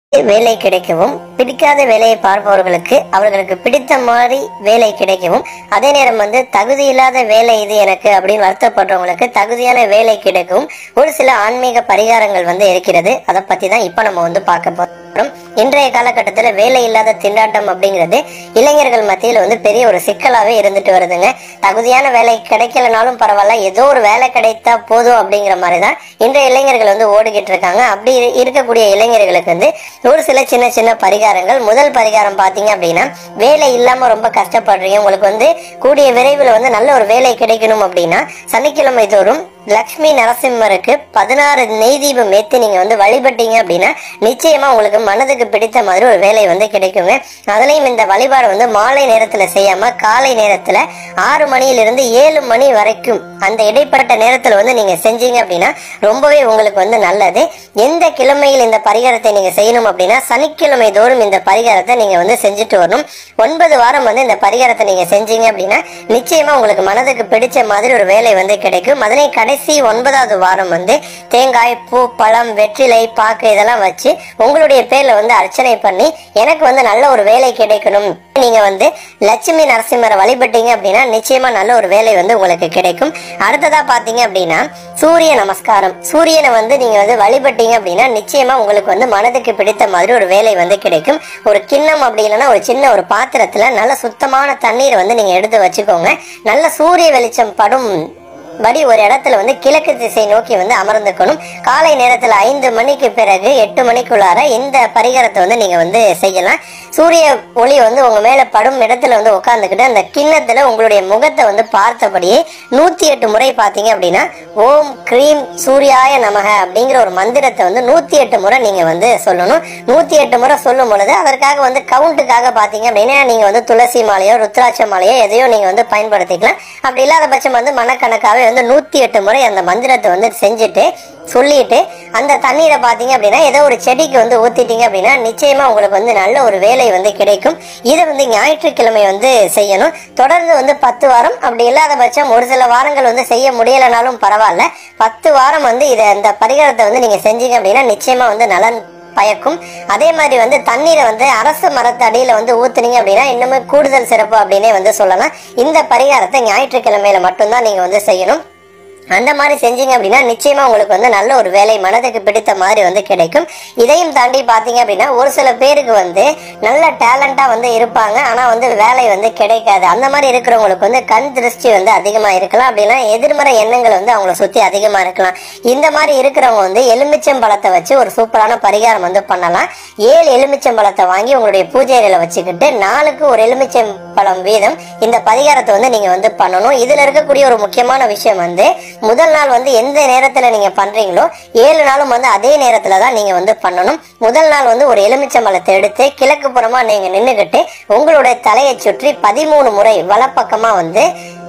வேலை கிடைக்கவும் பிடிக்காத வேலையை பார்ப்பவர்களுக்கு அவர்களுக்கு பிடித்த மாதிரி வேலை கிடைக்கவும் அதே நேரம் வந்து தகுதி இல்லாத வேலை இது எனக்கு அப்படின்னு வருத்தப்படுறவங்களுக்கு தகுதியான வேலை கிடைக்கவும் ஒரு சில ஆன்மீக பரிகாரங்கள் வந்து இருக்கிறது அதை பத்தி தான் இப்ப நம்ம வந்து பார்க்க போறோம் இன்றைய காலகட்டத்தில் வேலை இல்லாத திண்டாட்டம் அப்படிங்கிறது இளைஞர்கள் மத்தியில் வந்து பெரிய ஒரு சிக்கலாவே இருந்துட்டு வருதுங்க தகுதியான வேலை கிடைக்கலனாலும் பரவாயில்ல ஏதோ ஒரு வேலை கிடைத்தா போதும் அப்படிங்கிற மாதிரி தான் இன்றைய இளைஞர்கள் வந்து ஓடிக்கிட்டு இருக்காங்க அப்படி இரு- இருக்கக்கூடிய இளைஞர்களுக்கு வந்து ஒரு சில சின்ன சின்ன பரிகாரங்கள் முதல் பரிகாரம் பார்த்தீங்க அப்படின்னா வேலை இல்லாம ரொம்ப கஷ்டப்படுறீங்க உங்களுக்கு வந்து கூடிய விரைவில் வந்து நல்ல ஒரு வேலை கிடைக்கணும் அப்படின்னா சனிக்கிழமை தோறும் லக்ஷ்மி நரசிம்மருக்கு பதினாறு நெய் தீபம் ஏத்தி நீங்க வந்து வழிபட்டீங்க அப்படின்னா நிச்சயமா உங்களுக்கு மனதுக்கு பிடித்த மாதிரி ஒரு வேலை வந்து கிடைக்குங்க அதுலயும் இந்த வழிபாடு வந்து மாலை நேரத்துல செய்யாம காலை நேரத்துல ஆறு மணியிலிருந்து ஏழு மணி வரைக்கும் அந்த இடைப்பட்ட நேரத்துல வந்து நீங்க செஞ்சீங்க அப்படின்னா ரொம்பவே உங்களுக்கு வந்து நல்லது எந்த கிழமையில் இந்த பரிகாரத்தை நீங்க செய்யணும் அப்படின்னா சனிக்கிழமை தோறும் இந்த பரிகாரத்தை நீங்க வந்து செஞ்சுட்டு வரணும் ஒன்பது வாரம் வந்து இந்த பரிகாரத்தை நீங்க செஞ்சீங்க அப்படின்னா நிச்சயமா உங்களுக்கு மனதுக்கு பிடிச்ச மாதிரி ஒரு வேலை வந்து கிடைக்கும் அதனை கடைசி ஒன்பதாவது வாரம் வந்து தேங்காய் பூ பழம் வெற்றிலை பாக்கு இதெல்லாம் வச்சு உங்களுடைய பேர்ல வந்து அர்ச்சனை பண்ணி எனக்கு வந்து நல்ல ஒரு வேலை கிடைக்கணும் நீங்க வந்து லட்சுமி நரசிம்மரை வழிபட்டீங்க அப்படின்னா நிச்சயமா நல்ல ஒரு வேலை வந்து உங்களுக்கு கிடைக்கும் அடுத்ததா பாத்தீங்க அப்படின்னா சூரிய நமஸ்காரம் சூரியனை வந்து நீங்க வந்து வழிபட்டீங்க அப்படின்னா நிச்சயமா உங்களுக்கு வந்து மனதுக்கு பிடித்த மாதிரி ஒரு வேலை வந்து கிடைக்கும் ஒரு கிண்ணம் அப்படி இல்லைன்னா ஒரு சின்ன ஒரு பாத்திரத்துல நல்ல சுத்தமான தண்ணீரை வந்து நீங்க எடுத்து வச்சுக்கோங்க நல்ல சூரிய வெளிச்சம் படும் படி ஒரு இடத்துல வந்து கிழக்கு திசை நோக்கி வந்து அமர்ந்துக்கணும் காலை நேரத்துல ஐந்து மணிக்கு பிறகு எட்டு மணிக்குள்ளார இந்த பரிகாரத்தை வந்து நீங்க வந்து செய்யலாம் சூரிய ஒளி வந்து உங்க மேல படும் இடத்துல வந்து உட்காந்துக்கிட்டு அந்த கிண்ணத்துல உங்களுடைய முகத்தை வந்து பார்த்தபடியே நூத்தி எட்டு முறை பாத்தீங்க அப்படின்னா ஓம் கிரீம் சூர்யாய நமக அப்படிங்கிற ஒரு மந்திரத்தை வந்து நூத்தி எட்டு முறை நீங்க வந்து சொல்லணும் நூத்தி எட்டு முறை சொல்லும் பொழுது அதற்காக வந்து கவுண்ட்டுக்காக பாத்தீங்க அப்படின்னா நீங்க வந்து துளசி மாலையோ ருத்ராட்ச மாலையோ எதையோ நீங்க வந்து பயன்படுத்திக்கலாம் அப்படி இல்லாத பட்சம் வந்து மனக்கணக்காவே வந்து நூத்தி எட்டு முறை அந்த மந்திரத்தை வந்து செஞ்சுட்டு சொல்லிட்டு அந்த தண்ணீரை பாத்தீங்க அப்படின்னா ஏதோ ஒரு செடிக்கு வந்து ஊத்திட்டீங்க அப்படின்னா நிச்சயமா உங்களுக்கு வந்து நல்ல ஒரு வேலை வந்து கிடைக்கும் இதை வந்து ஞாயிற்றுக்கிழமை வந்து செய்யணும் தொடர்ந்து வந்து பத்து வாரம் அப்படி இல்லாத பட்சம் ஒரு சில வாரங்கள் வந்து செய்ய முடியலனாலும் பரவாயில்ல பத்து வாரம் வந்து இதை இந்த பரிகாரத்தை வந்து நீங்க செஞ்சீங்க அப்படின்னா நிச்சயமா வந்து நலன் பயக்கும் அதே மாதிரி வந்து தண்ணீரை வந்து அரசு மரத்து அடியில வந்து ஊத்துனீங்க அப்படின்னா இன்னுமே கூடுதல் சிறப்பு அப்படின்னே வந்து சொல்லலாம் இந்த பரிகாரத்தை ஞாயிற்றுக்கிழமையில மட்டும்தான் நீங்க வந்து செய்யணும் அந்த மாதிரி செஞ்சீங்க அப்படின்னா நிச்சயமா உங்களுக்கு வந்து நல்ல ஒரு வேலை மனதுக்கு பிடித்த மாதிரி வந்து கிடைக்கும் இதையும் தாண்டி பாத்தீங்க அப்படின்னா ஒரு சில பேருக்கு வந்து நல்ல டேலண்டா வந்து இருப்பாங்க ஆனா வந்து வேலை வந்து கிடைக்காது அந்த மாதிரி இருக்கிறவங்களுக்கு வந்து கண் திருஷ்டி வந்து அதிகமா இருக்கலாம் அப்படின்னா எதிர்மறை எண்ணங்கள் வந்து அவங்கள சுத்தி அதிகமா இருக்கலாம் இந்த மாதிரி இருக்கிறவங்க வந்து எலுமிச்சம் பழத்தை வச்சு ஒரு சூப்பரான பரிகாரம் வந்து பண்ணலாம் ஏழு எலுமிச்சம் பழத்தை வாங்கி உங்களுடைய பூஜை அறையில வச்சுக்கிட்டு நாளுக்கு ஒரு எலுமிச்சம் பழம் வீதம் இந்த பரிகாரத்தை வந்து நீங்க வந்து பண்ணணும் இதுல இருக்கக்கூடிய ஒரு முக்கியமான விஷயம் வந்து முதல் நாள் வந்து எந்த நேரத்துல நீங்க பண்றீங்களோ ஏழு நாளும் வந்து அதே நேரத்துல தான் நீங்க வந்து பண்ணணும் முதல் நாள் வந்து ஒரு எலுமிச்சம் பழத்தை எடுத்து கிழக்கு புறமா நீங்க நின்னுகிட்டு உங்களுடைய தலையை சுற்றி பதிமூணு முறை வலப்பக்கமா வந்து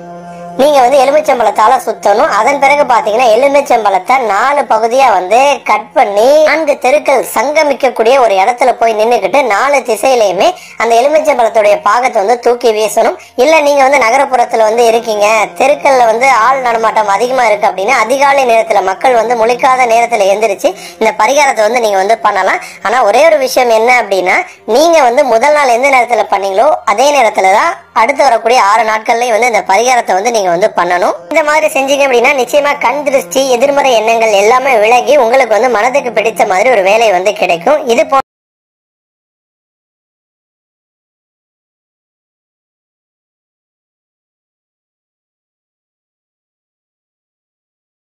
நீங்க வந்து எலுமிச்சம்பழத்தால சுத்தணும் அதன் பிறகு பாத்தீங்கன்னா எலுமிச்சம்பழத்தை நாலு பகுதியா வந்து கட் பண்ணி நான்கு தெருக்கள் சங்கமிக்கக்கூடிய ஒரு இடத்துல போய் நின்னுக்கிட்டு நாலு திசையிலையுமே அந்த எலுமிச்சம்பழத்துடைய பாகத்தை வந்து தூக்கி வீசணும் இல்ல நீங்க வந்து நகரப்புறத்துல வந்து இருக்கீங்க தெருக்கள்ல வந்து ஆள் நடமாட்டம் அதிகமா இருக்கு அப்படின்னா அதிகாலை நேரத்துல மக்கள் வந்து முழிக்காத நேரத்துல எந்திரிச்சு இந்த பரிகாரத்தை வந்து நீங்க வந்து பண்ணலாம் ஆனா ஒரே ஒரு விஷயம் என்ன அப்படின்னா நீங்க வந்து முதல் நாள் எந்த நேரத்துல பண்ணீங்களோ அதே நேரத்துல தான் அடுத்து வரக்கூடிய ஆறு நாட்கள்லயும் வந்து இந்த பரிகாரத்தை வந்து நீங்க வந்து பண்ணணும் இந்த மாதிரி செஞ்சீங்க அப்படின்னா நிச்சயமா கண் திருஷ்டி எதிர்மறை எண்ணங்கள் எல்லாமே விலகி உங்களுக்கு வந்து மனதுக்கு பிடித்த மாதிரி ஒரு வேலை வந்து கிடைக்கும் இது போன்ற